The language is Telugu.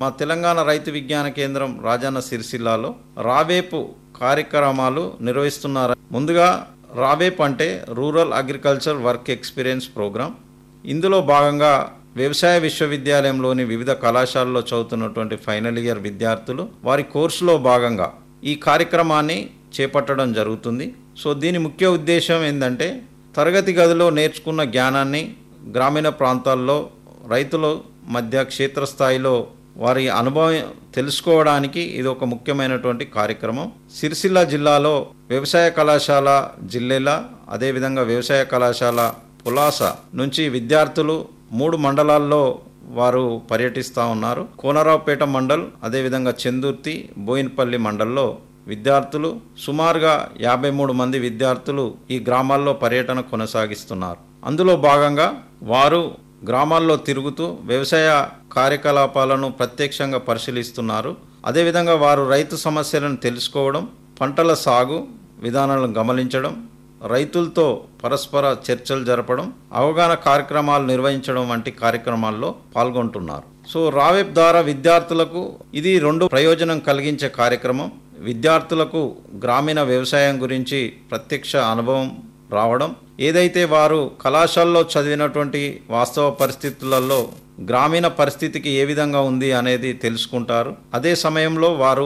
మా తెలంగాణ రైతు విజ్ఞాన కేంద్రం రాజన్న సిరిసిల్లాలో రావేపు కార్యక్రమాలు నిర్వహిస్తున్నారు ముందుగా రావేప్ అంటే rural agriculture work experience program ఇందులో భాగంగా వ్యవసాయ విశ్వవిద్యాలయంలోని వివిధ కళాశాలలో చదువుతున్నటువంటి ఫైనల్ ఇయర్ విద్యార్థులు వారి కోర్సులో భాగంగా ఈ కార్యక్రమాన్ని చేపట్టడం జరుగుతుంది సో దీని ముఖ్య ఉద్దేశం ఏంటంటే తరగతి గదిలో నేర్చుకున్న జ్ఞానాన్ని గ్రామీణ ప్రాంతాల్లో రైతుల మధ్య క్షేత్రస్థాయిలో వారి అనుభవం తెలుసుకోవడానికి ఇది ఒక ముఖ్యమైనటువంటి కార్యక్రమం సిరిసిల్ల జిల్లాలో వ్యవసాయ కళాశాల జిల్లెల అదేవిధంగా వ్యవసాయ కళాశాల పులాస నుంచి విద్యార్థులు మూడు మండలాల్లో వారు పర్యటిస్తూ ఉన్నారు కోనరావుపేట మండల్ అదేవిధంగా చందుర్తి బోయినపల్లి మండల్లో విద్యార్థులు సుమారుగా యాభై మూడు మంది విద్యార్థులు ఈ గ్రామాల్లో పర్యటన కొనసాగిస్తున్నారు అందులో భాగంగా వారు గ్రామాల్లో తిరుగుతూ వ్యవసాయ కార్యకలాపాలను ప్రత్యక్షంగా పరిశీలిస్తున్నారు అదేవిధంగా వారు రైతు సమస్యలను తెలుసుకోవడం పంటల సాగు విధానాలను గమనించడం రైతులతో పరస్పర చర్చలు జరపడం అవగాహన కార్యక్రమాలు నిర్వహించడం వంటి కార్యక్రమాల్లో పాల్గొంటున్నారు సో రావెబ్ ద్వారా విద్యార్థులకు ఇది రెండు ప్రయోజనం కలిగించే కార్యక్రమం విద్యార్థులకు గ్రామీణ వ్యవసాయం గురించి ప్రత్యక్ష అనుభవం రావడం ఏదైతే వారు కళాశాలలో చదివినటువంటి వాస్తవ పరిస్థితులలో గ్రామీణ పరిస్థితికి ఏ విధంగా ఉంది అనేది తెలుసుకుంటారు అదే సమయంలో వారు